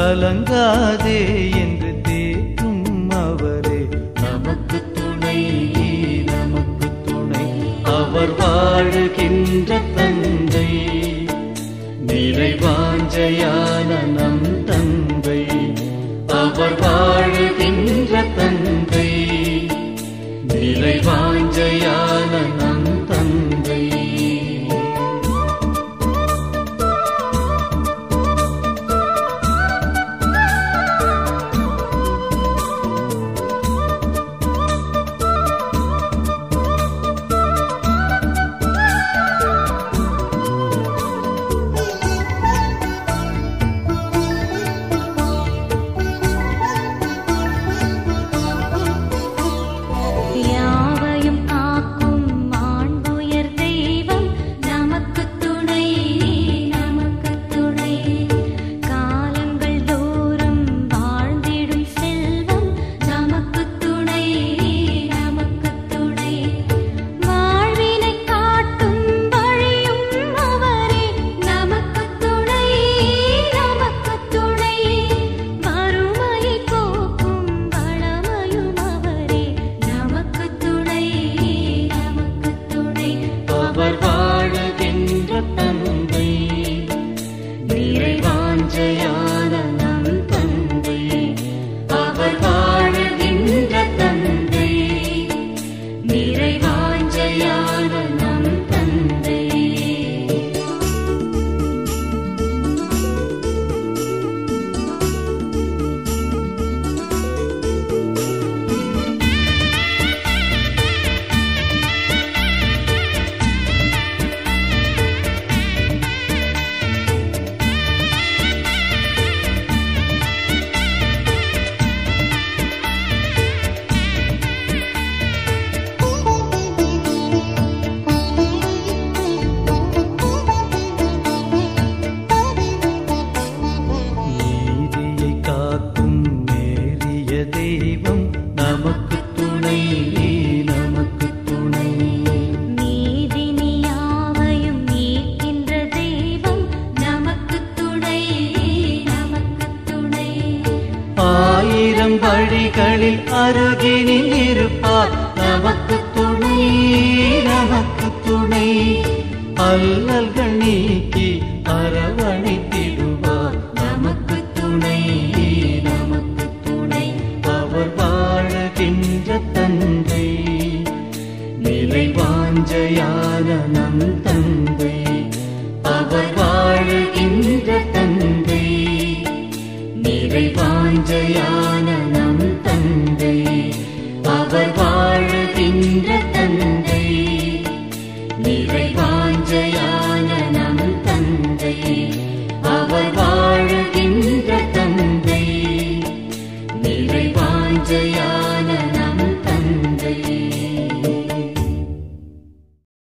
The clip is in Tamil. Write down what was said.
கலங்காதே என்று தேற்றும் அவரே நமக்கு துணை நமக்கு துணை அவர் வாழுகின்ற தந்தை நிறைவாஞ்சையான நம் தந்தை அவர் வாழுகின்ற தந்தை நிறைவாஞ்சையான நம் தந்தை யாவையும் காக்கும் மாண்புயர் தெய்வம் நமக்கு துணை நமக்கு துணை காலங்கள் தோறும் வாழ்ந்திடும் செல்வம் நமக்கு துணை நமக்கு துணை வாழ்வினை காட்டும் வழியும் அவரே நமக்கு துணை நமக்கு துணை வறுமையை போக்கும் வளமையும் அவரே நமக்கு துணை நமக்கு துணை அவர் வாழுகின்ற தந்தை நிறைவாஞ்சையான நம் தந்தை அவர் வாழுகின்ற தந்தை நிறைவாஞ்சையான நம் தந்தை நீதியை காக்கும் நேரிய தெய்வம் நமக்கு துணை நமக்கு துணை நீதினி யாவையும் நீக்கின்ற தெய்வம் நமக்கு துணை நமக்கு துணை ஆயிரம் வழிகளில் அருகினில் இருப்பார் நமக்கு துணை நமக்கு துணை அல்லல்கள் நீக்கி அரவணைத்திடுவார் நமக்கு துணை நமக்கு துணை அவர் வாழுகின்ற தந்தை நிலைவாஞ்சையான நம் தந்தை அவர் வாழுகின்ற தந்தை நிறைவாஞ்சையான நம் தந்தை அவர் வாழுகின்ற தந்தை நிறைவாஞ்சையான நம் தந்தை அவர் வாழுகின்ற தந்தை நிறைவாஞ்சையான